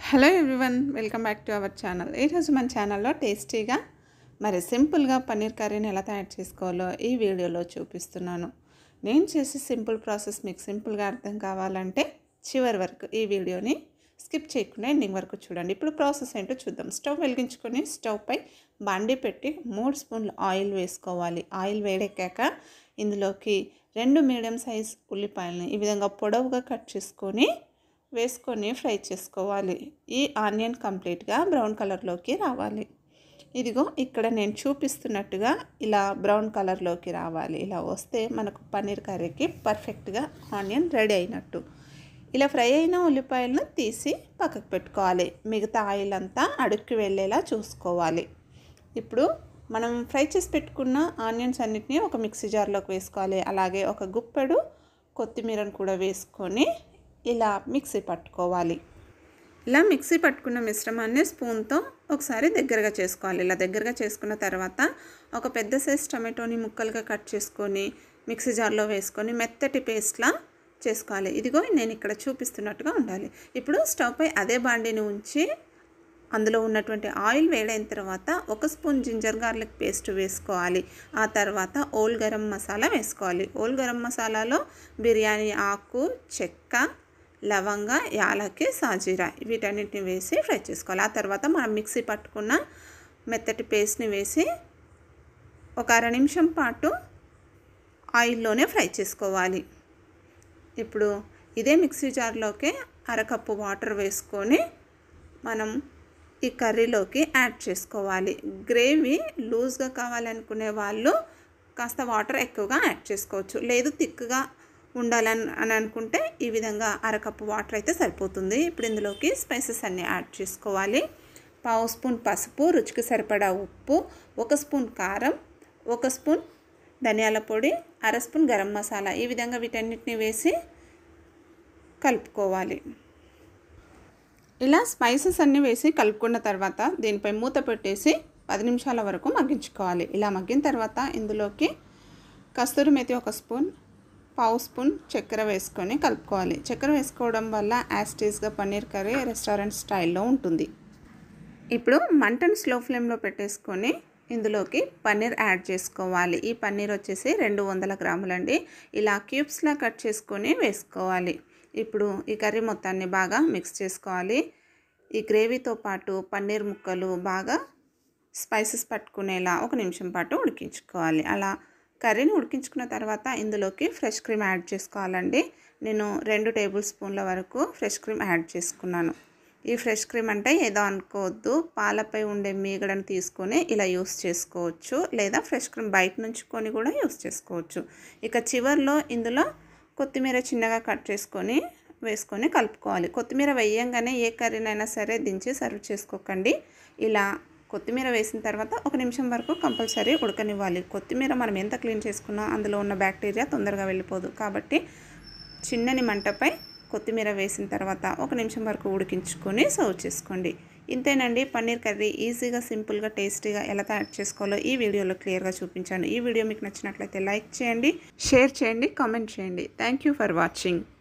hello everyone welcome back to our channel ఈరోజు మన ఛానల్లో టేస్టీగా మరి సింపుల్గా పన్నీర్ కర్రీని ఎలా తయారు చేసుకోవాలో ఈ వీడియోలో చూపిస్తున్నాను నేను చేసే సింపుల్ ప్రాసెస్ మీకు సింపుల్గా అర్థం కావాలంటే చివరి వరకు ఈ వీడియోని స్కిప్ చేయకుండా ఎండింగ్ వరకు చూడండి ఇప్పుడు ప్రాసెస్ ఏంటో చూద్దాం స్టవ్ వెలిగించుకొని స్టవ్ పై బండి పెట్టి మూడు స్పూన్లు ఆయిల్ వేసుకోవాలి ఆయిల్ వేడెక్కాక ఇందులోకి రెండు మీడియం సైజ్ ఉల్లిపాయలని ఈ విధంగా పొడవుగా కట్ చేసుకొని వేసుకొని ఫ్రై చేసుకోవాలి ఈ ఆనియన్ కంప్లీట్గా బ్రౌన్ కలర్లోకి రావాలి ఇదిగో ఇక్కడ నేను చూపిస్తున్నట్టుగా ఇలా బ్రౌన్ కలర్లోకి రావాలి ఇలా వస్తే మనకు పన్నీర్ కర్రీకి పర్ఫెక్ట్గా ఆనియన్ రెడీ అయినట్టు ఇలా ఫ్రై అయిన ఉల్లిపాయలను తీసి పక్కకు పెట్టుకోవాలి మిగతా ఆయిల్ అంతా అడుక్కి వెళ్ళేలా చూసుకోవాలి ఇప్పుడు మనం ఫ్రై చేసి పెట్టుకున్న ఆనియన్స్ అన్నిటినీ ఒక మిక్సీ జార్లోకి వేసుకోవాలి అలాగే ఒక గుప్పెడు కొత్తిమీరను కూడా వేసుకొని ఇలా మిక్సీ పట్టుకోవాలి ఇలా మిక్సీ పట్టుకున్న మిశ్రమాన్ని స్పూన్తో ఒకసారి దగ్గరగా చేసుకోవాలి ఇలా దగ్గరగా చేసుకున్న తర్వాత ఒక పెద్ద సైజ్ టమాటోని ముక్కలుగా కట్ చేసుకొని మిక్సీ జార్లో వేసుకొని మెత్తటి పేస్ట్లా చేసుకోవాలి ఇదిగో నేను ఇక్కడ చూపిస్తున్నట్టుగా ఉండాలి ఇప్పుడు స్టవ్ పై అదే బాండిని ఉంచి అందులో ఉన్నటువంటి ఆయిల్ వేడైన తర్వాత ఒక స్పూన్ జింజర్ గార్లిక్ పేస్ట్ వేసుకోవాలి ఆ తర్వాత ఓల్ గరం మసాలా వేసుకోవాలి ఓల్ గరం మసాలాలో బిర్యానీ ఆకు చెక్క లవంగ యాలకి సాజీరా వీటన్నిటిని వేసి ఫ్రై చేసుకోవాలి ఆ తర్వాత మనం మిక్సీ పట్టుకున్న మెత్తటి పేస్ట్ని వేసి ఒక అర నిమిషం పాటు ఆయిల్లోనే ఫ్రై చేసుకోవాలి ఇప్పుడు ఇదే మిక్సీ జార్లోకి అరకప్పు వాటర్ వేసుకొని మనం ఈ కర్రీలోకి యాడ్ చేసుకోవాలి గ్రేవీ లూజ్గా కావాలనుకునే వాళ్ళు కాస్త వాటర్ ఎక్కువగా యాడ్ చేసుకోవచ్చు లేదు థిక్గా ఉండాలని అని అనుకుంటే ఈ విధంగా అరకప్పు వాటర్ అయితే సరిపోతుంది ఇప్పుడు ఇందులోకి స్పైసెస్ అన్నీ యాడ్ చేసుకోవాలి పావు స్పూన్ పసుపు రుచికి సరిపడా ఉప్పు ఒక స్పూన్ కారం ఒక స్పూన్ ధనియాల పొడి అర స్పూన్ గరం మసాలా ఈ విధంగా వీటన్నిటిని వేసి కలుపుకోవాలి ఇలా స్పైసెస్ అన్నీ వేసి కలుపుకున్న తర్వాత దీనిపై మూత పెట్టేసి పది నిమిషాల వరకు మగ్గించుకోవాలి ఇలా మగ్గిన తర్వాత ఇందులోకి కస్తూరి మెతి ఒక స్పూన్ పావు స్పూన్ చక్కెర వేసుకొని కలుపుకోవాలి చక్కెర వేసుకోవడం వల్ల యాస్టీస్గా పన్నీర్ కర్రీ రెస్టారెంట్ స్టైల్లో ఉంటుంది ఇప్పుడు మంటను స్లో ఫ్లేమ్లో పెట్టేసుకొని ఇందులోకి పన్నీర్ యాడ్ చేసుకోవాలి ఈ పన్నీర్ వచ్చేసి రెండు వందల గ్రాములండి ఇలా క్యూబ్స్లా కట్ చేసుకొని వేసుకోవాలి ఇప్పుడు ఈ కర్రీ మొత్తాన్ని బాగా మిక్స్ చేసుకోవాలి ఈ గ్రేవీతో పాటు పన్నీర్ ముక్కలు బాగా స్పైసెస్ పట్టుకునేలా ఒక నిమిషం పాటు ఉడికించుకోవాలి అలా కర్రీని ఉడికించుకున్న తర్వాత ఇందులోకి ఫ్రెష్ క్రీమ్ యాడ్ చేసుకోవాలండి నేను రెండు టేబుల్ స్పూన్ల వరకు ఫ్రెష్ క్రీమ్ యాడ్ చేసుకున్నాను ఈ ఫ్రెష్ క్రీమ్ అంటే ఏదో అనుకోవద్దు పాలపై ఉండే మీగడను తీసుకొని ఇలా యూస్ చేసుకోవచ్చు లేదా ఫ్రెష్ క్రీమ్ బయట నుంచి కొని కూడా యూస్ చేసుకోవచ్చు ఇక చివరిలో ఇందులో కొత్తిమీర చిన్నగా కట్ చేసుకొని వేసుకొని కలుపుకోవాలి కొత్తిమీర వేయంగానే ఏ కర్రీనైనా సరే దించి సర్వ్ చేసుకోకండి ఇలా కొత్తిమీర వేసిన తర్వాత ఒక నిమిషం వరకు కంపల్సరీ ఉడకనివ్వాలి కొత్తిమీర మనం ఎంత క్లీన్ చేసుకున్నా అందులో ఉన్న బ్యాక్టీరియా తొందరగా వెళ్ళిపోదు కాబట్టి చిన్నని మంటపై కొత్తిమీర వేసిన తర్వాత ఒక నిమిషం వరకు ఉడికించుకొని సర్వ్ చేసుకోండి ఇంతేనండి పన్నీర్ కర్రీ ఈజీగా సింపుల్గా టేస్టీగా ఎలా తయారు చేసుకోవాలో ఈ వీడియోలో క్లియర్గా చూపించాను ఈ వీడియో మీకు నచ్చినట్లయితే లైక్ చేయండి షేర్ చేయండి కామెంట్ చేయండి థ్యాంక్ యూ ఫర్ వాచింగ్